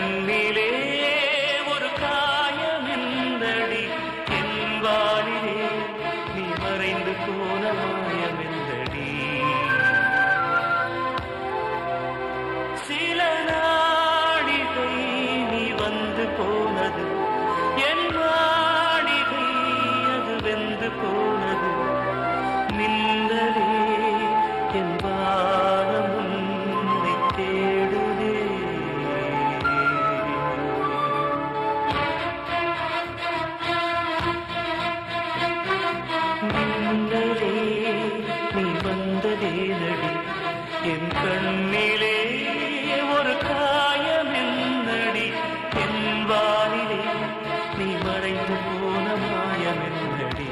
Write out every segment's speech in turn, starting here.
கண்ணிலே ஒரு காயம் எந்தடி என் வாழிலே நீ மறைந்து போன மாயம் எந்தடி சில நாடிகை நீ வந்து போனது என் வாடிகை அது வெந்து போனது நின்றதே என் வானம் உன்னை தேடுதே நின்றதே நீ வந்ததே நடி என் கண்ணிலே ஒரு காயம் என்னடி என் வானிலே நீ மறைந்து போன மாயம் என்னடி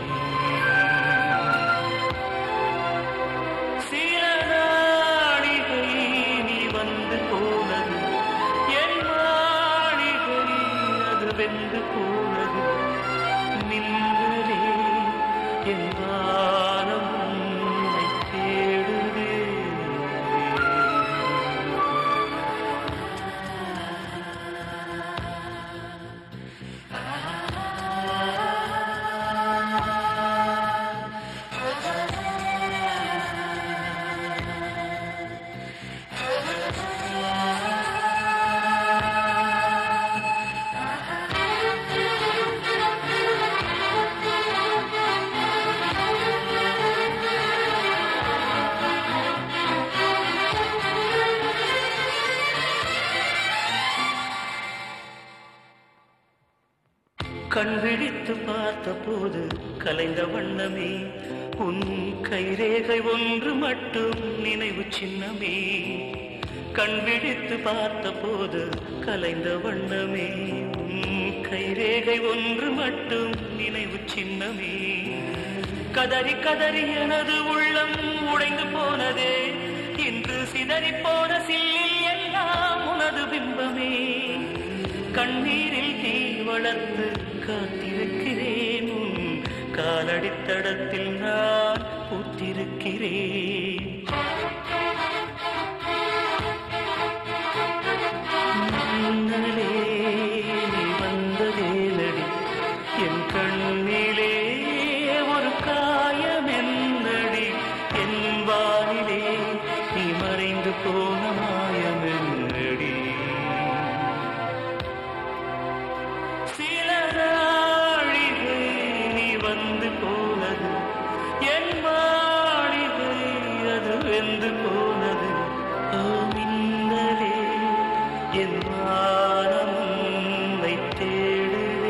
சில நாடிகை நீ வந்து போனது என் மாளிகை அது வெந்து போனது நின்றதே என் வானம் உன்னை தேடுதே கண் விழித்து பார்த்த போது கலைந்த வண்ணமே உன் கைரேகை ஒன்று மட்டும் நினைவு சின்னமே கண் விழித்து பார்த்த போது கலைந்த வண்ணமே உன் கைரேகை ஒன்று மட்டும் நினைவு சின்னமே கதறி கதறி எனது உள்ளம் உடைந்து போனதே இன்று சிதறி போன சில்லில் எல்லாம் உனது பிம்பமே கண்ணீரில் தீ வளர்த்து காத்திருக்கிறேன் உன் காலடித்தடத்தில் நான் பூத்திருக்கிறேன் மின்னலே நீ வந்ததே நடி என் கண்ணிலே ஒரு காயம் என்னடி என் வானிலே நீ மறைந்து போன மாயம் என்னடி சில நாழிகை நீ வந்து போனது என் மாளிகை அது வெந்து போனது ஓ மின்னலே என் வானம் உன்னை தேடுதே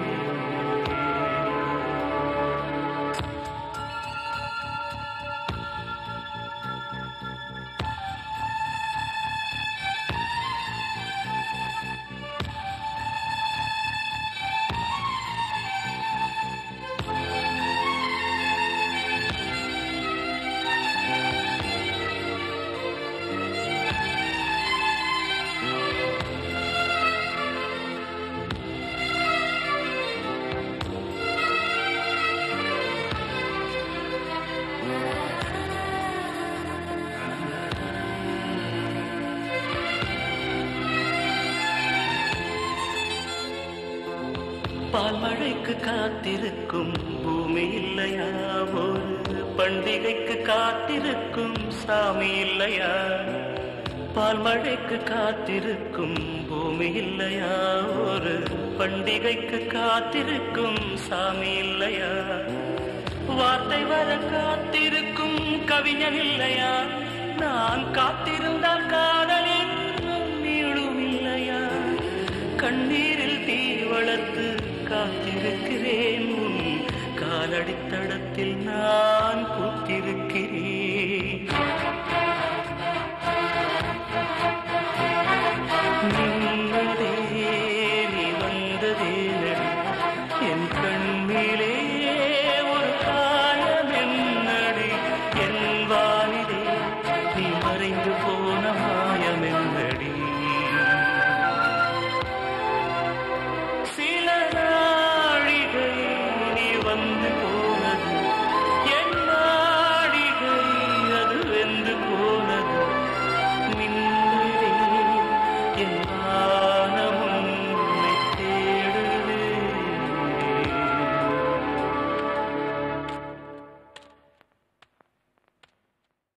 பால்மழைக்கு காத்திருக்கும் பூமி இல்லையா ஒரு பண்டிகைக்கு காத்திருக்கும் சாமி இல்லையா பால்மழைக்கு காத்திருக்கும் பூமி இல்லையா ஒரு பண்டிகைக்கு காத்திருக்கும் சாமி இல்லையா வார்த்தை வர காத்திருக்கும் கவிஞன் இல்லையா நான் காத்திருந்தால் காதலில் நீளும் இல்லையா கண்ணீரில் தீ வளர்த்து காத்திருக்கிறேன் உன் காலடித்தடத்தில் நான்